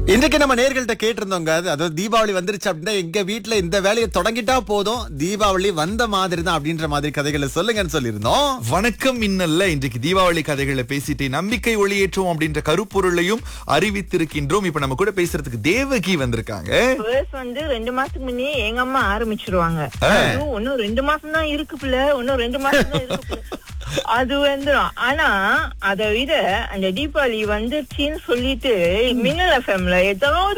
இன்றைக்கு நம்ம நேர்கள்ட்ட கேட்டிருந்தோங்க அது- அதாவது தீபாவளி வந்துருச்சு அப்படின்னா எங்க வீட்ல இந்த வேலையை தொடங்கிட்டா போதும் தீபாவளி வந்த மாதிரி தான் அப்படின்ற மாதிரி கதைகளை சொல்லுங்கன்னு சொல்லியிருந்தோம் வணக்கம் இன்னல்ல இன்றைக்கு தீபாவளி கதைகளை பேசிட்டு நம்பிக்கை ஒளியேற்றுவோம் அப்படின்ற கருப்பொருளையும் அறிவித்திருக்கின்றோம் இப்ப நம்ம கூட பேசுறதுக்கு தேவகி வந்திருக்காங்க ஃபர்ஸ்ட் வந்து ரெண்டு மாசத்துக்கு முன்னே எங்க அம்மா ஆரம்பிச்சிருவாங்க ஐயோ, இன்னும் ரெண்டு மாசம் தான் இருக்கு பிள்ளை இன்னும் ரெண்டு மாசம் தான் இருக்கு பிள்ளை. அது வந்துரும் ஆனா அதை விட அந்த தீபாவளி வந்துருச்சுன்னு சொல்லிட்டு மின்னல் எஃப்எம்ல ஏதாவது